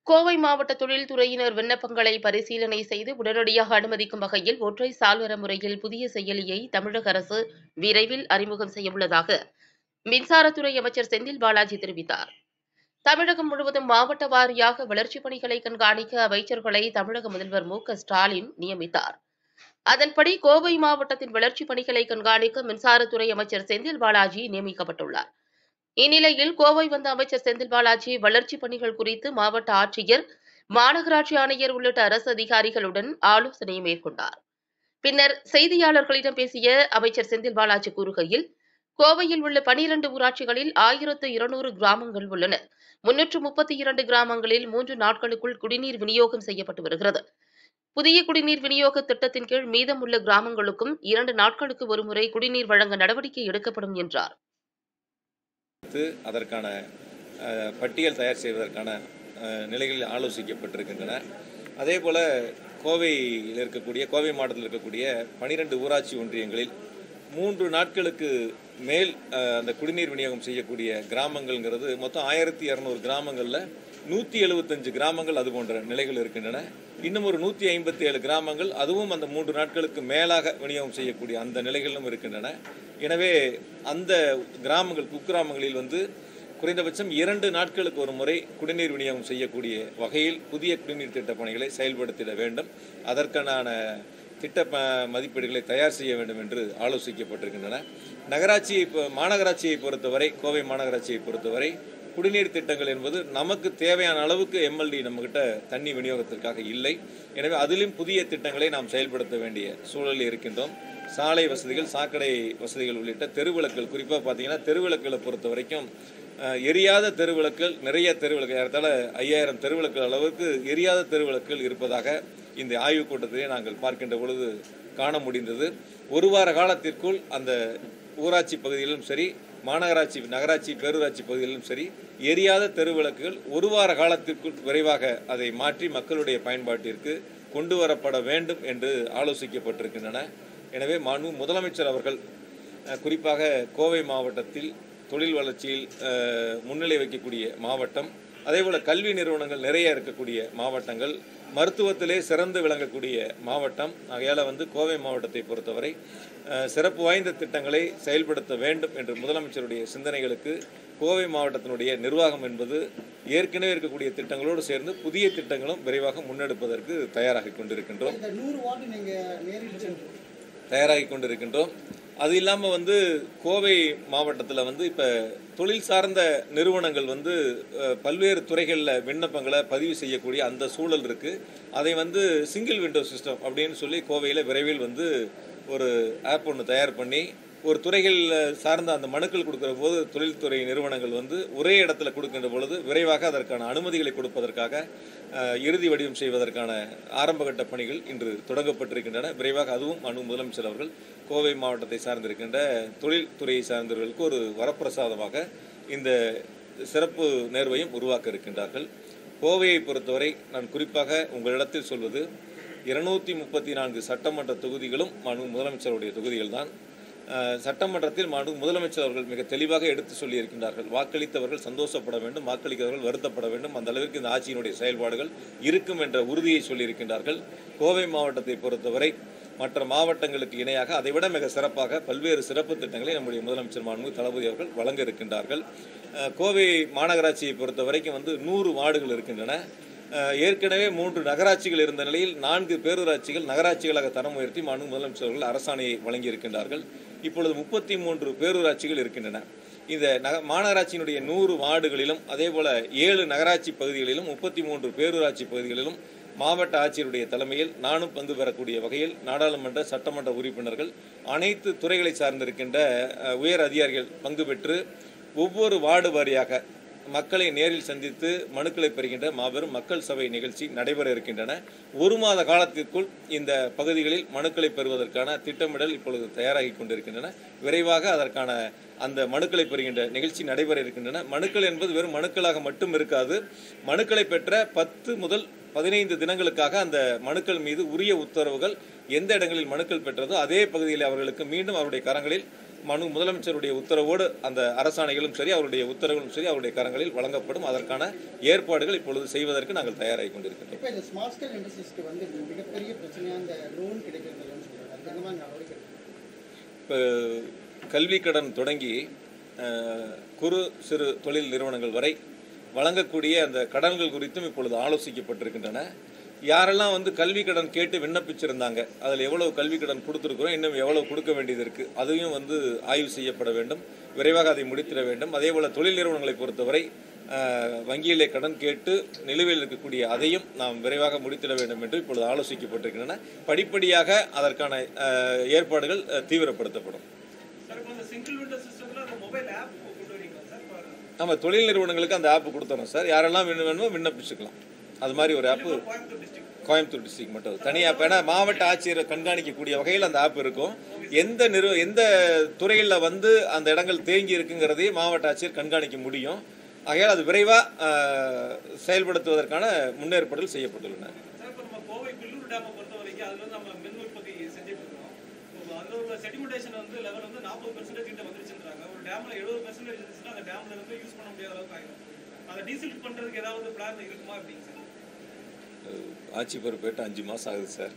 கோவை மாவட்ட தொழில்துறையினர் விண்ணப்பங்களை பரிசீலனை செய்து உடனடியாக அனுமதிக்கும் வகையில் ஒற்றை சாளர முறையில் புதிய செயலியை தமிழக அரசு விரைவில் அறிமுகம் செய்யவுள்ளதாக மின்சாரத்துறை அமைச்சர் செந்தில் பாலாஜி தெரிவித்தார் தமிழகம் முழுவதும் மாவட்ட வாரியாக வளர்ச்சிப் பணிகளை கண்காணிக்க அமைச்சர்களை தமிழக முதல்வர் மு க ஸ்டாலின் நியமித்தார் அதன்படி கோவை மாவட்டத்தின் வளர்ச்சிப் பணிகளை கண்காணிக்க மின்சாரத்துறை அமைச்சர் செந்தில் பாலாஜி நியமிக்கப்பட்டுள்ளார் இந்நிலையில் கோவை வந்த அமைச்சர் செந்தில் பாலாஜி வளர்ச்சிப் பணிகள் குறித்து மாவட்ட ஆட்சியர் மாநகராட்சி ஆணையர் உள்ளிட்ட அரசு அதிகாரிகளுடன் ஆலோசனை மேற்கொண்டார் பின்னர் செய்தியாளர்களிடம் பேசிய அமைச்சர் செந்தில் பாலாஜி கூறுகையில் கோவையில் உள்ள பனிரண்டு ஊராட்சிகளில் ஆயிரத்து இருநூறு கிராமங்கள் உள்ளன முன்னூற்று முப்பத்தி இரண்டு கிராமங்களில் மூன்று நாட்களுக்குள் குடிநீர் விநியோகம் செய்யப்பட்டு வருகிறது புதிய குடிநீர் விநியோக திட்டத்தின் கீழ் மீதமுள்ள கிராமங்களுக்கும் இரண்டு நாட்களுக்கு ஒருமுறை குடிநீர் வழங்க நடவடிக்கை எடுக்கப்படும் என்றார் வைத்து அதற்கான அஹ், பட்டியல் தயார் செய்வதற்கான அஹ், நிலைகளில் ஆலோசிக்கப்பட்டிருக்கின்றன அதே போல் கோவையில் இருக்கக்கூடிய கோவை மாவட்டத்தில் இருக்கக்கூடிய பனிரெண்டு ஊராட்சி ஒன்றியங்களில் மூன்று நாட்களுக்கு மேல் அஹ், அந்த குடிநீர் விநியோகம் செய்யக்கூடிய கிராமங்கள்ங்கிறது மொத்தம் ஆயிரத்தி இரநூறு கிராமங்களில் நூற்றி எழுபத்தஞ்சு கிராமங்கள் அது போன்ற நிலைகள் இருக்கின்றன இன்னும் ஒரு நூற்றி ஐம்பத்தி ஏழு கிராமங்கள் அதுவும் அந்த மூன்று நாட்களுக்கு மேலாக விநியோகம் செய்யக்கூடிய அந்த நிலைகளிலும் இருக்கின்றன எனவே அந்த கிராமங்கள் குக்கிராமங்களில் வந்து குறைந்தபட்சம் இரண்டு நாட்களுக்கு ஒரு முறை குடிநீர் விநியோகம் செய்யக்கூடிய வகையில் புதிய குடிநீர் திட்ட பணிகளை செயல்படுத்திட வேண்டும் அதற்கான திட்ட ப மதிப்பீடுகளை தயார் செய்ய வேண்டும் என்று ஆலோசிக்கப்பட்டிருக்கின்றன நகராட்சியை பொ- மாநகராட்சியை பொறுத்தவரை கோவை மாநகராட்சியை பொறுத்தவரை குடிநீர் திட்டங்கள் என்பது நமக்கு தேவையான அளவுக்கு எம்எல்டி நம்மகிட்ட தண்ணி விநியோகத்திற்காக இல்லை எனவே அதிலும் புதிய திட்டங்களை நாம் செயல்படுத்த வேண்டிய சூழலில் இருக்கின்றோம் சாலை வசதிகள் சாக்கடை வசதிகள் உள்ளிட்ட தெருவிளக்குகள் குறிப்பாக பார்த்தீங்கன்னா தெருவிளக்குகளை பொறுத்த வரைக்கும் அஹ், எரியாத தெருவிளக்குகள் நிறைய தெருவிளக்கு ஏறத்தாழ ஐயாயிரம் தெருவிளக்குகள் அளவுக்கு எரியாத தெருவிளக்குகள் இருப்பதாக இந்த ஆய்வுக் கூட்டத்திலே நாங்கள் பார்க்கின்ற பொழுது காண முடிந்தது ஒரு வார காலத்திற்குள் அந்த ஊராட்சி பகுதிகளிலும் சரி மாநகராட்சி நகராட்சி பேரூராட்சி பகுதிகளிலும் சரி எரியாத தெருவிளக்குகள் ஒரு வார காலத்திற்குள் விரைவாக அதை மாற்றி மக்களுடைய பயன்பாட்டிற்கு கொண்டு வரப்பட வேண்டும் என்று ஆலோசிக்கப்பட்டிருக்கின்றன எனவே மாண்பு முதலமைச்சர் அவர்கள் அஹ், குறிப்பாக கோவை மாவட்டத்தில் தொழில் வளர்ச்சியில் அஹ், முன்னிலை வைக்கக்கூடிய மாவட்டம் அதேபோல் கல்வி நிறுவனங்கள் நிறைய இருக்கக்கூடிய மாவட்டங்கள் மருத்துவத்திலே சிறந்து விளங்கக்கூடிய மாவட்டம் ஆகையால் வந்து கோவை மாவட்டத்தை பொறுத்தவரை அஹ், சிறப்பு வாய்ந்த திட்டங்களை செயல்படுத்த வேண்டும் என்ற முதலமைச்சருடைய சிந்தனைகளுக்கு கோவை மாவட்டத்தினுடைய நிர்வாகம் என்பது ஏற்கனவே இருக்கக்கூடிய திட்டங்களோடு சேர்ந்து புதிய திட்டங்களும் விரைவாக முன்னெடுப்பதற்கு தயாராகி கொண்டிருக்கின்றோம் இந்த நூறு வார்டு நீங்க நேரில் சென்று தயாராகி கொண்டிருக்கின்றோம் அது இல்லாமல் வந்து கோவை மாவட்டத்தில் வந்து இப்போ தொழில் சார்ந்த நிறுவனங்கள் வந்து அஹ், பல்வேறு துறைகளில் விண்ணப்பங்களை பதிவு செய்யக்கூடிய அந்த சூழல் இருக்குது அதை வந்து சிங்கிள் விண்டோ சிஸ்டம் அப்படின்னு சொல்லி கோவையில் விரைவில் வந்து ஒரு ஆப் ஒன்று தயார் பண்ணி ஒரு துறைகள் சார்ந்த அந்த மனுக்கள் கொடுக்கிற போது தொழில்துறை நிறுவனங்கள் வந்து ஒரே இடத்துல கொடுக்கின்ற பொழுது விரைவாக அதற்கான அனுமதிகளை கொடுப்பதற்காக அஹ், இறுதி வடிவம் செய்வதற்கான ஆரம்பகட்ட பணிகள் இன்று தொடங்கப்பட்டிருக்கின்றன விரைவாக அதுவும் அனு முதலமைச்சர் அவர்கள் கோவை மாவட்டத்தை சார்ந்திருக்கின்ற தொழில்துறையை சார்ந்தவர்களுக்கு ஒரு வரப்பிரசாதமாக இந்த சிறப்பு நேர்வையும் உருவாக்க இருக்கின்றார்கள் கோவையை பொறுத்தவரை நான் குறிப்பாக உங்களிடத்தில் சொல்வது இருநூத்தி முப்பத்தி நான்கு சட்டமன்ற தொகுதிகளும் மனு முதலமைச்சருடைய தொகுதிகள் தான் சட்டமன்றத்தில் மாண்பு முதலமைச்சர் அவர்கள் மிக தெளிவாக எடுத்து சொல்லியிருக்கின்றார்கள் வாக்களித்தவர்கள் சந்தோஷப்பட வேண்டும் வாக்களித்தவர்கள் வருத்தப்பட வேண்டும் அந்த அளவிற்கு இந்த ஆட்சியினுடைய செயல்பாடுகள் இருக்கும் என்ற உறுதியை சொல்லியிருக்கின்றார்கள் கோவை மாவட்டத்தை பொறுத்தவரை மற்ற மாவட்டங்களுக்கு இணையாக அதைவிட மிக சிறப்பாக பல்வேறு சிறப்பு திட்டங்களை நம்முடைய முதலமைச்சர் மாண்பு தளபதி அவர்கள் வழங்க இருக்கின்றார்கள் அஹ், கோவை மாநகராட்சியை பொறுத்த வரைக்கும் வந்து நூறு வார்டுகள் இருக்கின்றன அஹ், ஏற்கனவே மூன்று நகராட்சிகள் இருந்த நிலையில் நான்கு பேரூராட்சிகள் நகராட்சிகளாக தரம் உயர்த்தி மாண்பு முதலமைச்சர் அவர்கள் அரசாணையை வழங்கியிருக்கின்றார்கள் இப்பொழுது முப்பத்தி மூன்று பேரூராட்சிகள் இருக்கின்றன இந்த நக மாநகராட்சியினுடைய நூறு வார்டுகளிலும் அதே போல ஏழு நகராட்சி பகுதிகளிலும் முப்பத்தி மூன்று பேரூராட்சி பகுதிகளிலும் மாவட்ட ஆட்சியருடைய தலைமையில் நானும் பங்கு பெறக்கூடிய வகையில் நாடாளுமன்ற சட்டமன்ற உறுப்பினர்கள் அனைத்து துறைகளை சார்ந்திருக்கின்ற அஹ், உயர் அதிகாரிகள் பங்கு பெற்று ஒவ்வொரு வார்டு வாரியாக மக்களை நேரில் சந்தித்து மனுக்களை பெறுகின்ற மாபெரும் மக்கள் சபை நிகழ்ச்சி நடைபெற இருக்கின்றன ஒரு மாத காலத்திற்குள் இந்த பகுதிகளில் மனுக்களை பெறுவதற்கான திட்டமிடல் இப்பொழுது தயாராகி கொண்டிருக்கின்றன விரைவாக அதற்கான அந்த மனுக்களை பெறுகின்ற நிகழ்ச்சி நடைபெற இருக்கின்றன மனுக்கள் என்பது வெறும் மனுக்களாக மட்டும் இருக்காது மனுக்களை பெற்ற பத்து முதல் பதினைந்து தினங்களுக்காக அந்த மனுக்கள் மீது உரிய உத்தரவுகள் எந்த இடங்களில் மனுக்கள் பெற்றதோ அதே பகுதியில் அவர்களுக்கு மீண்டும் அவருடைய கரங்களில் மனு முதலமைச்சருடைய உத்தரவோடு அந்த அரசாணைகளும் சரி அவருடைய உத்தரவுகளும் சரி அவருடைய கரங்களில் வழங்கப்படும் அதற்கான ஏற்பாடுகள் இப்பொழுது செய்வதற்கு நாங்கள் தயாராகி கொண்டிருக்கின்றோம் இப்போ இந்த ஸ்மால் ஸ்கேல் இண்டஸ்ட்ரீஸ்க்கு வந்து இது மிகப்பெரிய பிரச்சனையாக இந்த லோன் கிடைக்கிறது இல்லைன்னு சொல்றாங்க அதுக்கு என்ன மாதிரி நடவடிக்கை எடுக்கணும்? இப்போ கல்வி கடன் தொடங்கி அஹ், குறு சிறு தொழில் நிறுவனங்கள் வரை வழங்கக்கூடிய அந்த கடன்கள் குறித்தும் இப்பொழுது ஆலோசிக்கப்பட்டிருக்கின்றன யாரெல்லாம் வந்து கல்வி கடன் கேட்டு விண்ணப்பிச்சிருந்தாங்க அதில் எவ்வளவு கல்வி கடன் கொடுத்துருக்குறோம் இன்னும் எவ்வளவு கொடுக்க வேண்டியது இருக்குது அதையும் வந்து ஆய்வு செய்யப்பட வேண்டும் விரைவாக அதை முடித்திட வேண்டும் அதே போல் தொழில் நிறுவனங்களை பொறுத்தவரை அஹ், வங்கியிலே கடன் கேட்டு நிலுவையில் இருக்கக்கூடிய அதையும் நாம் விரைவாக முடித்திட வேண்டும் என்று இப்பொழுது ஆலோசிக்கப்பட்டிருக்கின்றன படிப்படியாக அதற்கான அஹ், ஏற்பாடுகள் அஹ், தீவிரப்படுத்தப்படும் சார் இப்போ அந்த சிங்கிள் விண்டோ சிஸ்டம்ல அந்த மொபைல் ஆப் கொண்டு வரீங்களா சார் இப்போ நம்ம தொழில் நிறுவனங்களுக்கு அந்த ஆப் கொடுத்துறோம் சார் யாரெல்லாம் வேணும் வேணுமோ விண்ணப்பிச்சுக்கலாம் அது மாதிரி ஒரு app Coimbatore district Coimbatore district மட்டும் தனி ஆப் ஏன்னா மாவட்ட ஆட்சியரை கண்காணிக்கக்கூடிய வகையில் அந்த ஆப் இருக்கும் எந்த நிறு எந்த துறையில் வந்து அந்த இடங்கள் தேங்கி இருக்குங்கிறதையும் மாவட்ட ஆட்சியர் கண்காணிக்க முடியும் ஆகையால் அது விரைவாக செயல்படுத்துவதற்கான முன்னேற்பாடுகள் செய்யப்பட்டுள்ளன சார் இப்போ நம்ம கோவை பில்லூர் டேமை பொறுத்த வரைக்கும் அதுல வந்து நம்ம மின் உற்பத்தி செஞ்சுட்டு இருக்கோம் இப்போ அதுல உள்ள செடிமெண்டேஷன் வந்து லெவல் வந்து நாற்பது பெர்சன்டேஜ் கிட்ட வந்துருச்சுன்றாங்க ஒரு டேம்ல எழுபது பெர்சன்டேஜ் இருந்துச்சுன்னா அந்த டேம்ல இருந்து யூஸ் பண்ண முடியாத அளவுக்கு ஆயிடும் அதை டீசல் பண்றதுக்கு ஏதாவது பிளான் இருக்குமா அப்படிங்க சார் ஆட்சி பொறுப்பேற்று அஞ்சு மாதம் ஆகுது சார்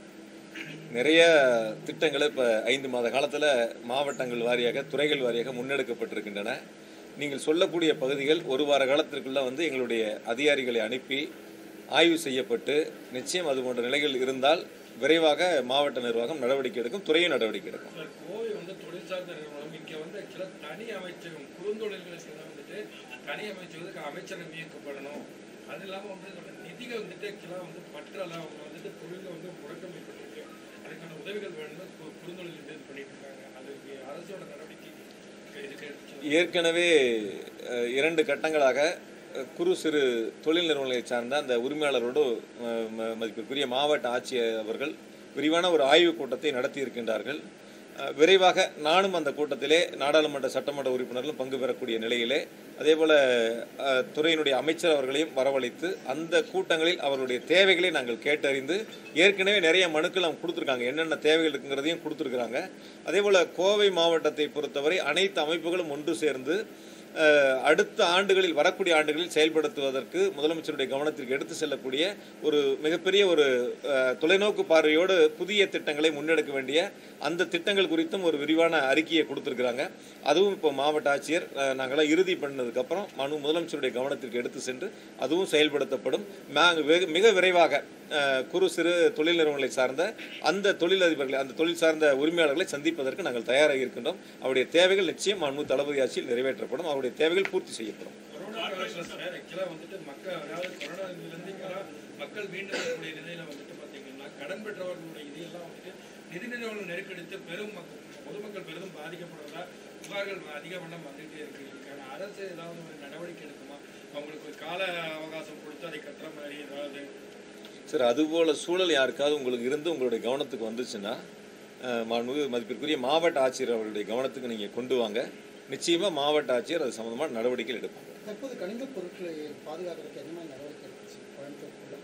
நிறைய திட்டங்களை இப்போ ஐந்து மாத காலத்தில் மாவட்டங்கள் வாரியாக துறைகள் வாரியாக முன்னெடுக்கப்பட்டிருக்கின்றன நீங்கள் சொல்லக்கூடிய பகுதிகள் ஒரு வார காலத்திற்குள்ள வந்து எங்களுடைய அதிகாரிகளை அனுப்பி ஆய்வு செய்யப்பட்டு நிச்சயம் அது போன்ற நிலைகள் இருந்தால் விரைவாக மாவட்ட நிர்வாகம் நடவடிக்கை எடுக்கும் துறையும் நடவடிக்கை எடுக்கும் சார், கோவை வந்து தொழில் சார்ந்த நிறுவனம் இங்கே வந்து ஆக்சுவலாக தனி அமைச்சகம் குறுந்தொழில்களுக்கு எல்லாம் வந்துட்டு தனி அமைச்சகத்துக்கு அமைச்சரம் இயக்கப்படணும் அது இல்லாமல் வந்து இதோட நிதிகள் வந்துட்டு ஆக்சுவலாக வந்து பற்றல அவங்க வந்துட்டு தொழிலில் வந்து முடக்கம் ஏற்பட்டிருக்கு அதுக்கான உதவிகள் வேணும்னு கு- குறுந்தொழில் இது பண்ணிட்டு இருக்காங்க அதுக்கு அரசோட நடவடிக்கை இதுக்கு எடுத்து ஏற்கனவே அஹ், இரண்டு கட்டங்களாக அஹ், குறு சிறு தொழில் நிறுவனங்களை சார்ந்த அந்த உரிமையாளரோடு அஹ், ம- மதிப்பிற்குரிய மாவட்ட ஆட்சியர் அவர்கள் விரிவான ஒரு ஆய்வுக் கூட்டத்தை நடத்தி இருக்கின்றார்கள் அஹ், விரைவாக நானும் அந்த கூட்டத்திலே நாடாளுமன்ற சட்டமன்ற உறுப்பினர்களும் பங்கு பெறக்கூடிய நிலையிலே அதேபோல அஹ், துறையினுடைய அமைச்சர் அவர்களையும் வரவழைத்து அந்த கூட்டங்களில் அவருடைய தேவைகளை நாங்கள் கேட்டறிந்து ஏற்கனவே நிறைய மனுக்கள் அவங்க கொடுத்துருக்காங்க என்னென்ன தேவைகள் இருக்குங்கிறதையும் கொடுத்துருக்குறாங்க அதே போல் கோவை மாவட்டத்தை பொறுத்தவரை அனைத்து அமைப்புகளும் ஒன்று சேர்ந்து அஹ், அடுத்த ஆண்டுகளில் வரக்கூடிய ஆண்டுகளில் செயல்படுத்துவதற்கு முதலமைச்சருடைய கவனத்திற்கு எடுத்து செல்லக்கூடிய ஒரு மிகப்பெரிய ஒரு அஹ், தொலைநோக்கு பார்வையோடு புதிய திட்டங்களை முன்னெடுக்க வேண்டிய அந்த திட்டங்கள் குறித்தும் ஒரு விரிவான அறிக்கையை கொடுத்துருக்குறாங்க அதுவும் இப்போ மாவட்ட ஆட்சியர் அஹ், நாங்களாம் இறுதி பண்ணதுக்கப்புறம் மனு முதலமைச்சருடைய கவனத்திற்கு எடுத்து சென்று அதுவும் செயல்படுத்தப்படும் நாங்கள் வெகு- மிக விரைவாக அஹ், குறு சிறு தொழில் நிறுவனங்களை சார்ந்த அந்த தொழிலதிபர்களை அந்த தொழில் சார்ந்த உரிமையாளர்களை சந்திப்பதற்கு நாங்கள் தயாராக இருக்கின்றோம் அவருடைய தேவைகள் நிச்சயம் மனு தளபதி ஆட்சியில் நிறைவேற்றப்படும் அவருடைய தேவைகள் பூர்த்தி செய்யப்படும் கொரோனா காலத்தில் சார் ஆக்சுவலாக வந்துட்டு மக்கள் அதாவது கொரோனா இருந்து இப்போலாம் மக்கள் மீண்டு வரக்கூடிய நிலையில வந்துட்டு பார்த்தீங்கன்னா கடன் பெற்றவர்களுடைய இதையெல்லாம் வந்துட்டு நிதி நிறுவனம் நெருக்கடித்து பெரும் மக்கள் பொதுமக்கள் பெரிதும் பாதிக்கப்படுவதா புகார்கள் அதிக வண்ணம் வந்துகிட்டே இருக்கு இதுக்கான அரசு ஏதாவது ஒரு நடவடிக்கை எடுக்குமா அவங்களுக்கு ஒரு கால அவகாசம் கொடுத்து அதை கட்டுற மாதிரி ஏதாவது சார் அதுபோல சூழல் யாருக்காவது உங்களுக்கு இருந்து உங்களுடைய கவனத்துக்கு வந்துச்சுன்னா அஹ், மாண்புமிகு மதிப்பிற்குரிய மாவட்ட ஆட்சியர் அவர்களுடைய கவனத்துக்கு நீங்கள் கொண்டு வாங்க நிச்சயமாக மாவட்ட ஆட்சியர் அது சம்பந்தமான நடவடிக்கைகள் எடுப்பாங்க தற்போது கனிம பொருட்களை பாதுகாக்கிறதுக்கு என்ன மாதிரி நடவடிக்கை எடுத்துச்சு கோயம்புத்தூருக்குள்ள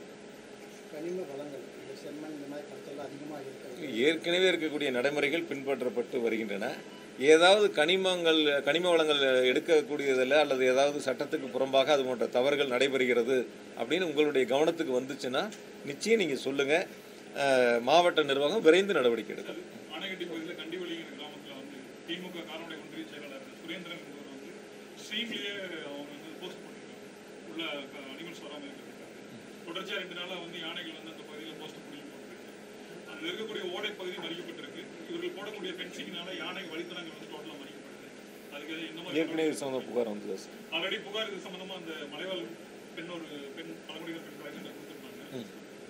கனிம வளங்கள் இந்த செம்மண் இந்த மாதிரி கருத்தெல்லாம் அதிகமாக இருக்கிறது ஏற்கனவே இருக்கக்கூடிய நடைமுறைகள் பின்பற்றப்பட்டு வருகின்றன ஏதாவது கனிமங்கள் கனிம வளங்கள் எடுக்கக்கூடியதில் அல்லது ஏதாவது சட்டத்துக்கு புறம்பாக அது போன்ற தவறுகள் நடைபெறுகிறது அப்படின்னு உங்களுடைய கவனத்துக்கு வந்துச்சுன்னா நிச்சயம் நீங்கள் சொல்லுங்கள் மாவட்ட நிர்வாகம் விரைந்து நடவடிக்கை எடுக்கும் ஆனைகட்டி பகுதியில் கண்டிவெளிங்கிற கிராமத்தில் வந்து திமுக காரனுடைய ஒன்றிய செயலாளர் சுரேந்திரன் என்பவர் வந்து ஸ்ட்ரீம்லேயே அவங்க வந்து போஸ்ட் பண்ணிருக்காங்க உள்ள அனிமல்ஸ் வராமல் இருக்கிறதுக்காக தொடர்ச்சியாக ரெண்டு நாளாக வந்து யானைகள் வந்து அந்த பகுதியில் போஸ்ட் பண்ணி போட்டுருக்கு அதில் இருக்கக்கூடிய ஓடை பகுதி மறிக்கப்பட்டிருக்கு இவர்கள் போடக்கூடிய ஃபென்சிங்னால யானை வழித்தடங்கள் வந்து டோட்டலாக மறிக்கப்படுது அதுக்கு இந்த மாதிரி ஏற்கனவே இது சம்பந்த புகார் வந்தது சார் ஆல்ரெடி புகார் இது சம்பந்தமா அந்த மலைவாழ் பெண் ஒரு பெண் பழங்குடியினர் பெண் வழக்கு கொடுத்துருந்தாங்க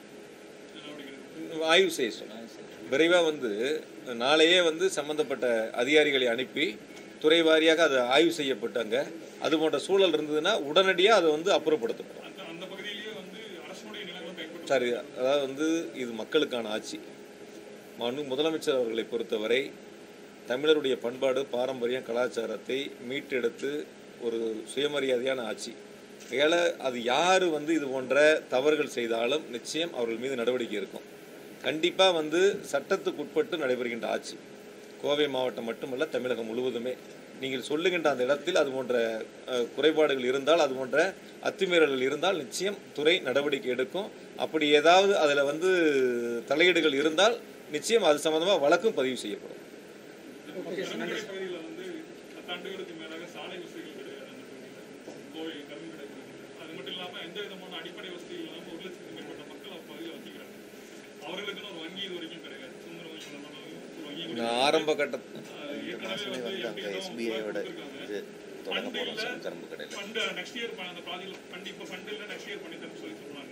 நடவடிக்கை எடுக்கணும். ஆய்வு செய்ய சொன்னாங்க விரைவாக வந்து நாளையே வந்து சம்பந்தப்பட்ட அதிகாரிகளை அனுப்பி துறை வாரியாக அது ஆய்வு செய்யப்பட்டாங்க அது போன்ற சூழல் இருந்ததுன்னா உடனடியாக அதை வந்து அப்புறப்படுத்தப்படும் அந்த அந்த பகுதியிலேயே வந்து அரசுடைய நிலங்களும் கைப்பற்ற சரி அதாவது வந்து இது மக்களுக்கான ஆட்சி மனு முதலமைச்சர் அவர்களை பொறுத்தவரை தமிழருடைய பண்பாடு பாரம்பரியம் கலாச்சாரத்தை மீட்டெடுத்து ஒரு சுயமரியாதையான ஆட்சி ஏழை அது யார் வந்து இது போன்ற தவறுகள் செய்தாலும் நிச்சயம் அவர்கள் மீது நடவடிக்கை இருக்கும் கண்டிப்பாக வந்து சட்டத்துக்கு உட்பட்டு நடைபெறுகின்ற ஆட்சி கோவை மாவட்டம் மட்டுமல்ல தமிழகம் முழுவதுமே நீங்கள் சொல்லுகின்ற அந்த இடத்தில் அது போன்ற அஹ், குறைபாடுகள் இருந்தால் அது போன்ற அத்துமீறல்கள் இருந்தால் நிச்சயம் துறை நடவடிக்கை எடுக்கும் அப்படி ஏதாவது அதில் வந்து தலையீடுகள் இருந்தால் நிச்சயம் அது சம்பந்தமாக வழக்கும் பதிவு செய்யப்படும் கருங்கடை பகுதியில் வந்து பத்தாண்டுகளுக்கு மேலாக சாலை வசதிகள் கிடையாது அந்த பகுதியில் கோவை கருங்கடை பகுதியில் அது மட்டும் இல்லாமல் எந்த விதமான அடிப்படை வசதிகள் இல்லாமல் ஒரு லட்சத்துக்கு மேற்பட்ட மக்கள் அந்த பகுதியில் வசிக்கிறாங்க அவர்களுக்குன்னு ஒரு வங்கி இது வரைக்கும் கிடையாது சுந்தர வங்கி மூலமாக ஒரு வங்கி கூட நான் ஆரம்ப கட்ட அது ஏற்கனவே வந்து எப்படி எஸ்பிஐயோட இது தொடங்க ஃபண்ட் போகிறோம் இல்ல சார் கரும்பு கடையில் ஃபண்ட் நெக்ஸ்ட் இயர் அந்த ப்ராஜெக்ட் ஃபண்ட் இப்போ ஃபண்ட் இல்லை நெக்ஸ்ட் இயர் பண்ணி தரேன்னு சொல்லி சொன்னாங்க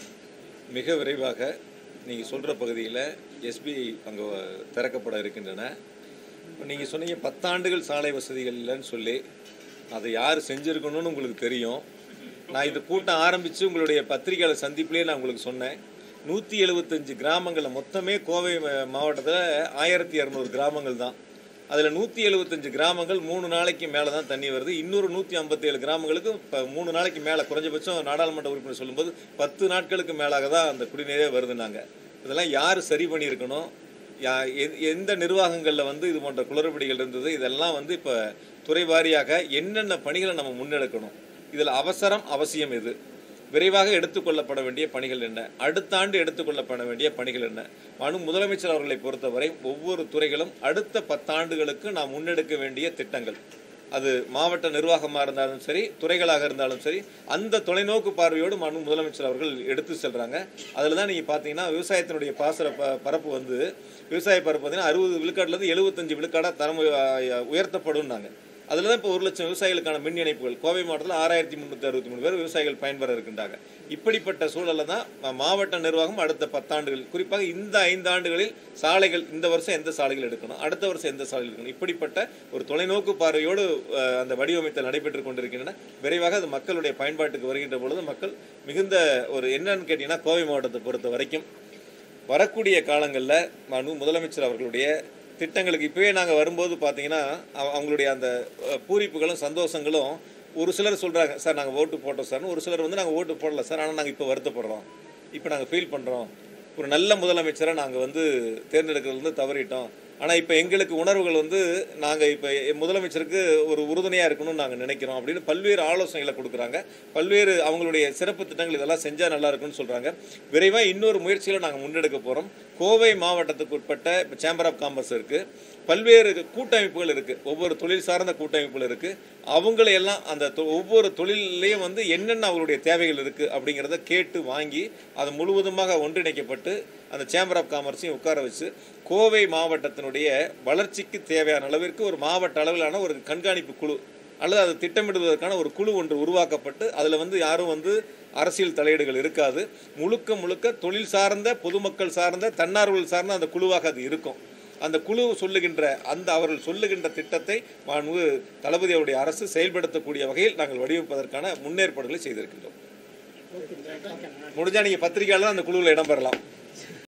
மிக விரைவாக நீங்கள் சொல்கிற பகுதியில் எஸ்பிஐ அங்கே திறக்கப்பட இருக்கின்றன இப்போ நீங்கள் சொன்னீங்க பத்தாண்டுகள் சாலை வசதிகள் இல்லைன்னு சொல்லி அதை யார் செஞ்சுருக்கணும்னு உங்களுக்கு தெரியும் நான் இது கூட்டம் ஆரம்பித்து உங்களுடைய பத்திரிகையாளர் சந்திப்பிலே நான் உங்களுக்கு சொன்னேன் நூற்றி எழுபத்தஞ்சு கிராமங்களில் மொத்தமே கோவை மாவட்டத்தில் ஆயிரத்தி இரநூறு கிராமங்கள் தான் அதில் நூற்றி எழுபத்தஞ்சு கிராமங்கள் மூணு நாளைக்கு மேலே தான் தண்ணி வருது இன்னொரு நூற்றி ஐம்பத்தேழு கிராமங்களுக்கு இப்போ மூணு நாளைக்கு மேலே குறைஞ்சபட்சம் நாடாளுமன்ற உறுப்பினர் சொல்லும்போது பத்து நாட்களுக்கு மேலாக தான் அந்த குடிநீரே வருதுனாங்க இதெல்லாம் யார் சரி பண்ணியிருக்கணும் யா எ- எந்த நிர்வாகங்களில் வந்து இது போன்ற குளறுபடிகள் இருந்தது இதெல்லாம் வந்து இப்போ துறை வாரியாக என்னென்ன பணிகளை நம்ம முன்னெடுக்கணும் இதில் அவசரம் அவசியம் எது விரைவாக எடுத்துக்கொள்ளப்பட வேண்டிய பணிகள் என்ன அடுத்த ஆண்டு எடுத்துக்கொள்ளப்பட வேண்டிய பணிகள் என்ன மனு முதலமைச்சர் அவர்களை பொறுத்தவரை ஒவ்வொரு துறைகளும் அடுத்த பத்தாண்டுகளுக்கு நாம் முன்னெடுக்க வேண்டிய திட்டங்கள் அது மாவட்ட நிர்வாகமாக இருந்தாலும் சரி துறைகளாக இருந்தாலும் சரி அந்த தொலைநோக்கு பார்வையோடு மனு முதலமைச்சர் அவர்கள் எடுத்து செல்றாங்க அதில் தான் நீங்கள் பார்த்தீங்கன்னா விவசாயத்தினுடைய பாசன ப பரப்பு வந்து விவசாய பரப்பு பார்த்தீங்கன்னா அறுபது விழுக்காடுலேருந்து எழுபத்தஞ்சு விழுக்காடாக தரம் உய- உயர்த்தப்படும்னாங்க அதில் தான் இப்போ ஒரு லட்சம் விவசாயிகளுக்கான மின் இணைப்புகள் கோவை மாவட்டத்தில் ஆறாயிரத்தி முந்நூற்றி அறுபத்தி மூணு பேர் விவசாயிகள் பயன்பெற இருக்கின்றாங்க இப்படிப்பட்ட சூழலில் தான் மா- மாவட்ட நிர்வாகம் அடுத்த பத்தாண்டுகள் குறிப்பாக இந்த ஐந்து ஆண்டுகளில் சாலைகள் இந்த வருஷம் எந்த சாலைகள் எடுக்கணும் அடுத்த வருஷம் எந்த சாலைகள் எடுக்கணும் இப்படிப்பட்ட ஒரு தொலைநோக்கு பார்வையோடு அஹ், அந்த வடிவமைத்தல் நடைபெற்று கொண்டிருக்கின்றன விரைவாக அது மக்களுடைய பயன்பாட்டுக்கு வருகின்ற பொழுது மக்கள் மிகுந்த ஒரு என்னன்னு கேட்டிங்கன்னா கோவை மாவட்டத்தை பொறுத்த வரைக்கும் வரக்கூடிய காலங்களில் மனு முதலமைச்சர் அவர்களுடைய திட்டங்களுக்கு இப்போவே நாங்கள் வரும்போது பார்த்தீங்கன்னா அவ- அவங்களுடைய அந்த அஹ், பூரிப்புகளும் சந்தோஷங்களும் ஒரு சிலர் சொல்கிறாங்க சார் நாங்கள் ஓட்டு போட்டோம் சார்னு ஒரு சிலர் வந்து நாங்கள் ஓட்டு போடல சார் ஆனால் நாங்கள் இப்போ வருத்தப்படுறோம் இப்போ நாங்கள் ஃபீல் பண்ணுறோம் ஒரு நல்ல முதலமைச்சரை நாங்கள் வந்து தேர்ந்தெடுக்கிறது வந்து தவறிட்டோம் ஆனால் இப்போ எங்களுக்கு உணர்வுகள் வந்து நாங்கள் இப்போ முதலமைச்சருக்கு ஒரு உறுதுணையாக இருக்கணும்னு நாங்கள் நினைக்கிறோம் அப்படின்னு பல்வேறு ஆலோசனைகளை கொடுக்குறாங்க பல்வேறு அவங்களுடைய சிறப்பு திட்டங்கள் இதெல்லாம் செஞ்சால் நல்லா இருக்கும்னு சொல்கிறாங்க விரைவாக இன்னொரு முயற்சிகளை நாங்கள் முன்னெடுக்க போகிறோம் கோவை மாவட்டத்துக்கு உட்பட்ட சேம்பர் ஆஃப் காமர்ஸ் இருக்குது பல்வேறு கூட்டமைப்புகள் இருக்குது ஒவ்வொரு தொழில் சார்ந்த கூட்டமைப்புகள் இருக்குது அவங்களை எல்லாம் அந்த தொ- ஒவ்வொரு தொழிலையும் வந்து என்னென்ன அவங்களுடைய தேவைகள் இருக்குது அப்படிங்கிறத கேட்டு வாங்கி அது முழுவதுமாக ஒன்றிணைக்கப்பட்டு அந்த சேம்பர் ஆஃப் காமர்ஸையும் உட்கார வச்சு கோவை மாவட்டத்தினுடைய வளர்ச்சிக்கு தேவையான அளவிற்கு ஒரு மாவட்ட அளவிலான ஒரு கண்காணிப்பு குழு அல்லது அதை திட்டமிடுவதற்கான ஒரு குழு ஒன்று உருவாக்கப்பட்டு அதில் வந்து யாரும் வந்து அரசியல் தலையீடுகள் இருக்காது முழுக்க முழுக்க தொழில் சார்ந்த பொதுமக்கள் சார்ந்த தன்னார்வல் சார்ந்த அந்த குழுவாக அது இருக்கும் அந்த குழு சொல்லுகின்ற அந்த அவர்கள் சொல்லுகின்ற திட்டத்தை மாண்பு தளபதி அவருடைய அரசு செயல்படுத்தக்கூடிய வகையில் நாங்கள் வடிவமைப்பதற்கான முன்னேற்பாடுகளை செய்திருக்கின்றோம் முடிஞ்சா நீங்க பத்திரிகையாளர் அந்த குழுவில் இடம்பெறலாம்